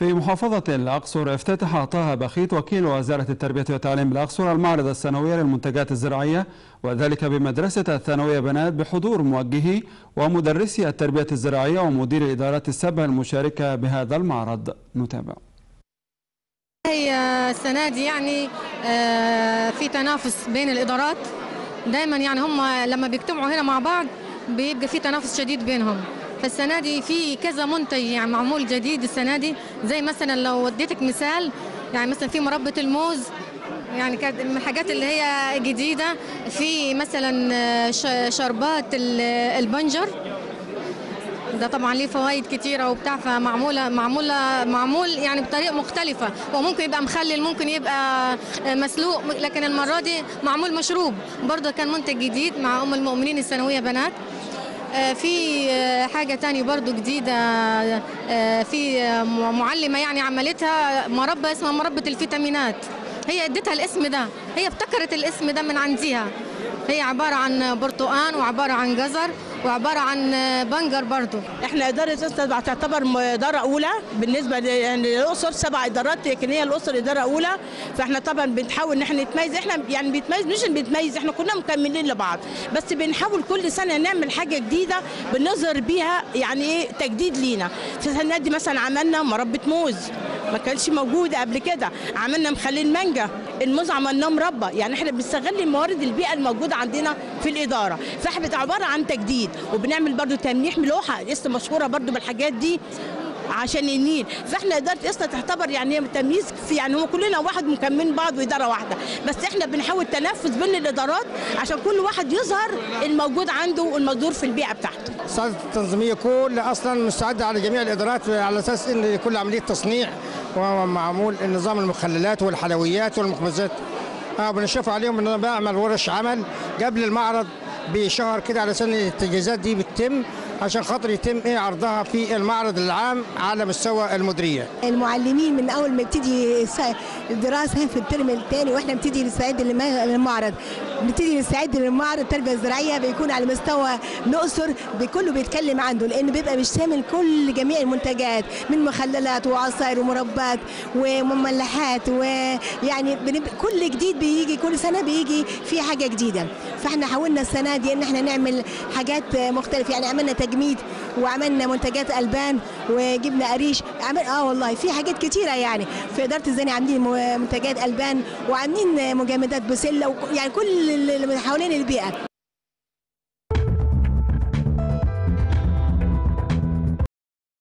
في محافظة الأقصر افتتح طه بخيت وكيل وزارة التربية والتعليم بالأقصر المعرض السنوي للمنتجات الزراعية وذلك بمدرسة الثانوية بنات بحضور موجهي ومدرسي التربية الزراعية ومدير الإدارات السبع المشاركة بهذا المعرض نتابع هي السنة دي يعني آه، في تنافس بين الإدارات دايما يعني هم لما بيجتمعوا هنا مع بعض بيبقى في تنافس شديد بينهم فالسنة دي في كذا منتج يعني معمول جديد السنة دي زي مثلا لو وديتك مثال يعني مثلا في مربى الموز يعني كانت من الحاجات اللي هي جديدة في مثلا آه، ش- شربات ال- البنجر ده طبعا ليه فوائد كتيره وبتاع فمعموله معموله معمول يعني بطريقه مختلفه وممكن يبقى مخلل ممكن يبقى مسلوق لكن المره دي معمول مشروب برضه كان منتج جديد مع ام المؤمنين الثانويه بنات آه، في آه، حاجة تاني برضو جديدة آه، في آه، معلمة يعني عملتها مربى اسمها مربى الفيتامينات هي اديتها الاسم ده هي ابتكرت الاسم ده من عندها هي عبارة عن برتقان وعبارة عن جزر وعبارة عن آه، بنجر برضو احنا اداره استا تعتبر م- اداره اولى بالنسبه ل- يعني للاقصر سبع ادارات لكن هي الاقصر اداره اولى فاحنا طبعا بنحاول ان احنا نتميز احنا يعني بنتميز مش إن بنتميز احنا كلنا مكملين لبعض بس بنحاول كل سنه نعمل حاجه جديده بنظهر بيها يعني ايه تجديد لينا في السنه دي مثلا عملنا مربى موز ما كانش موجوده قبل كده عملنا مخلين مانجا الموز عملناه مربى يعني احنا بنستغل موارد البيئه الموجوده عندنا في الاداره فاحنا عباره عن تجديد وبنعمل برضو تمنيح ملوحه لسه مشهوره برضو بالحاجات دي عشان النيل فاحنا اداره استا تعتبر يعني هي تمييز في يعني هو كلنا واحد مكملين بعض واداره واحده بس احنا بنحاول تنفذ بين الادارات عشان كل واحد يظهر الموجود عنده والمقدور في البيئه بتاعته السعادة التنظيمية كلها أصلا مستعدة على جميع الإدارات على أساس إن كل عملية تصنيع ومعمول النظام المخللات والحلويات والمخبزات آه بنشوف عليهم إن أنا بعمل ورش عمل قبل المعرض بشهر كده على سن التجهيزات دي بتتم عشان خاطر يتم ايه عرضها في المعرض العام على مستوى المديريه المعلمين من اول ما يبتدي الس- الدراسه في الترم الثاني واحنا بنبتدي نستعد للم- للمعرض بنبتدي نستعد للمعرض التربيه الزراعيه بيكون على مستوى الاقصر كله بيتكلم عنه لان بيبقى مش شامل كل جميع المنتجات من مخللات وعصائر ومربات ومملحات ويعني بنبقى كل جديد بيجي كل سنه بيجي في حاجه جديده فاحنا حاولنا السنه دي ان احنا نعمل حاجات مختلفه يعني عملنا تجميد وعملنا منتجات البان وجبنا قريش عمل اه والله في حاجات كتيره يعني في اداره الزاني عاملين م- منتجات البان وعاملين مجمدات بسله وك- يعني كل اللي حوالين البيئه